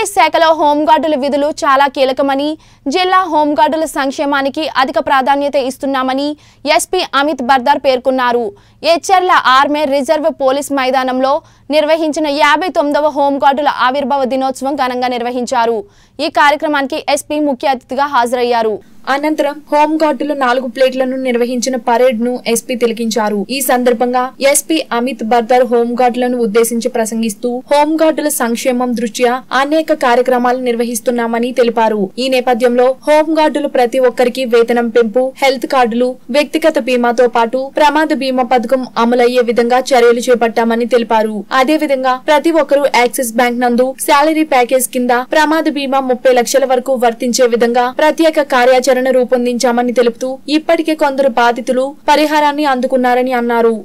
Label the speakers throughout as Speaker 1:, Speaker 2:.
Speaker 1: Police శాఖలో హోంగార్డుల విధులు చాలా కీలకమని జిల్లా హోంగార్డుల సంక్షేమానికి అధిక ప్రాధాన్యత ఇస్తున్నామని ఎస్పీ అమిత్ బర్దార్ పేర్కొన్నారు ఎచ్చెర్ల ఆర్మీ రిజర్వ్ పోలీస్ మైదానంలో నిర్వహించిన యాభై తొమ్మిదవ హోంగార్డుల ఆవిర్భావ దినోత్సవం ఘనంగా నిర్వహించారు ఈ కార్యక్రమానికి ఎస్పీ ముఖ్య అతిథిగా హాజరయ్యారు
Speaker 2: అనంతరం హోంగార్డులు నాలుగు ప్లేట్లను నిర్వహించిన పరేడ్ ను ఎస్పీ తిలకించారు ఈ సందర్భంగా ఎస్పీ అమిత్ బర్దర్ హోంగార్డులను ఉద్దేశించి ప్రసంగిస్తూ హోంగార్డుల సంక్షేమం దృష్ట్యా అనేక కార్యక్రమాలు నిర్వహిస్తున్నామని తెలిపారు ఈ నేపథ్యంలో హోంగార్డులు ప్రతి ఒక్కరికి వేతనం పెంపు హెల్త్ కార్డులు వ్యక్తిగత బీమాతో పాటు ప్రమాద బీమా పథకం అమలయ్యే విధంగా చర్యలు చేపట్టామని తెలిపారు అదే విధంగా ప్రతి ఒక్కరూ యాక్సిస్ బ్యాంక్ నందు శాలరీ ప్యాకేజ్ కింద ప్రమాద బీమా ముప్పై లక్షల వరకు వర్తించే విధంగా ప్రత్యేక కార్యాచరణ రూపొందించామని తెలుపుతూ ఇప్పటికే కొందరు బాధితులు పరిహారాన్ని అందుకున్నారని అన్నారు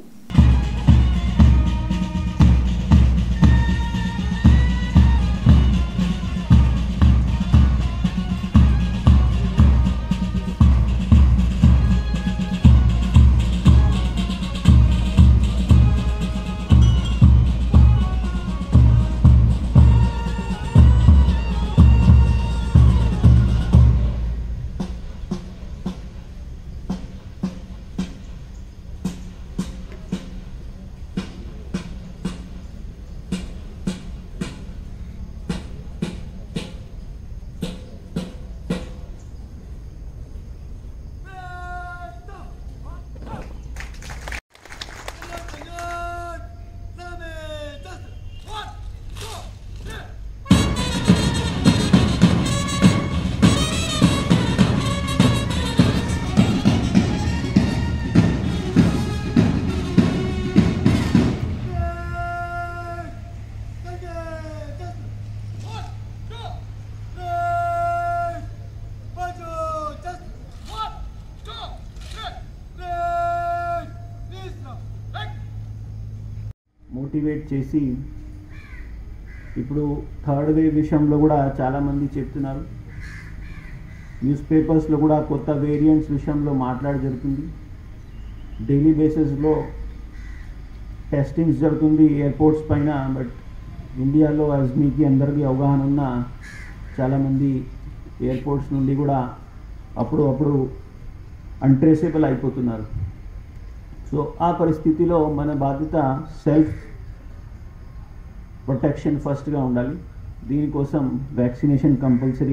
Speaker 3: Señor, dame, das, one, two, three.
Speaker 4: Motivate చేసి ఇప్పుడు థర్డ్ వేవ్ విషయంలో కూడా చాలామంది చెప్తున్నారు న్యూస్ పేపర్స్లో కూడా కొత్త వేరియంట్స్ విషయంలో మాట్లాడ జరుగుతుంది డైలీ బేసిస్లో టెస్టింగ్స్ జరుగుతుంది ఎయిర్పోర్ట్స్ పైన బట్ ఇండియాలో యాజ్ మీకు అందరికీ అవగాహన ఉన్న చాలామంది ఎయిర్పోర్ట్స్ నుండి కూడా అప్పుడు అప్పుడు అన్ట్రేసబుల్ అయిపోతున్నారు సో ఆ పరిస్థితిలో మన బాధ్యత సెల్ఫ్ ప్రొటెక్షన్ ఫస్ట్గా ఉండాలి దీనికోసం వ్యాక్సినేషన్ కంపల్సరీ